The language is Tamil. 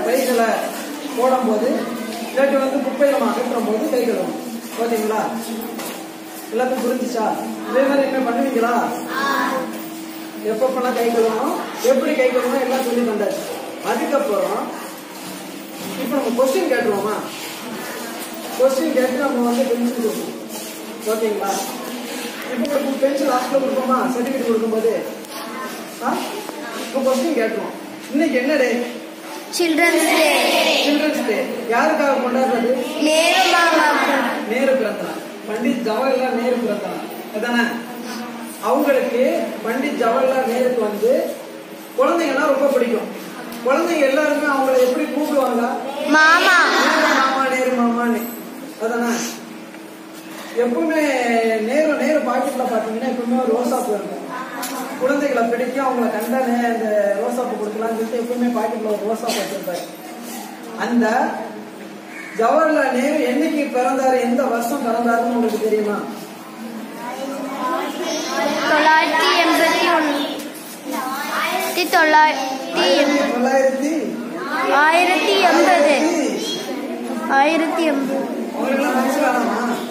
பைகளை போடும்போது இல்லாட்டி வந்து குப்பையை நம்ம அகற்றும் போது கை கழுவணும் ஓகேங்களா எல்லாத்துக்கும் புரிஞ்சுச்சா இதே மாதிரி என்ன பண்ணுவீங்களா எப்பப்பெல்லாம் கை கழுவணும் எப்படி கை கழுவணும் எல்லாம் சொல்லி தந்தாச்சு அதுக்கப்புறம் இப்போ நம்ம கொஸ்டின் கேட்டுருவோமா கொஸ்டின் கேட்டு நம்ம வந்து பென்சில் கொடுப்போம் ஓகேங்களா இப்போ உங்களுக்கு பென்சில் லாஸ்ட்ல கொடுப்போமா சர்டிஃபிகேட் கொடுக்கும்போது ஆ இப்போ கொஸ்டின் கேட்டுருவோம் இன்னைக்கு என்ன டே சில்ட்ரன்ஸ் டே சில்ட்ரன்ஸ் டே யாருக்காக கொண்டாடுறது நேரு மாமா நேரு பிறந்தநாள் பண்டிட் ஜவஹர்லால் நேரு பிறந்தநாள் அதானே அவங்களுக்கு பண்டிட் ஜவஹர்லால் நேருக்கு வந்து குழந்தைங்கன்னா ரொம்ப பிடிக்கும் குழந்தைங்க எல்லாருமே அவங்கள எப்படி கூப்பிடுவாங்க மாமா நேரு மாமா நேரு மாமான்னு அதானே எப்பவுமே நேரு நேரு பாக்கெட்ல பாத்தீங்கன்னா எப்பவுமே ஒரு ரோசா பூ இருக்கும் குழந்தைகளை பிடிக்கும் அவங்கள கண்டானே அந்த ரோசா பூ கொடுக்கலாம்னு சொல்லிட்டு எப்பவுமே பாக்கெட்ல ஒரு ரோசா பூ வச்சிருப்பாரு அந்த ஜவஹர்லால் நேரு என்னைக்கு பிறந்தாரு எந்த வருஷம் பிறந்தாருன்னு உங்களுக்கு தெரியுமா தொள்ளாயிரத்தி எண்பத்தி ஒன்று ஆயிரத்தி தொள்ளாயிரத்தி எண்பது தொள்ளாயிரத்தி ஆயிரத்தி எண்பது ஆயிரத்தி எண்பது அவங்களுக்கெல்லாம் மனசு வேணாமா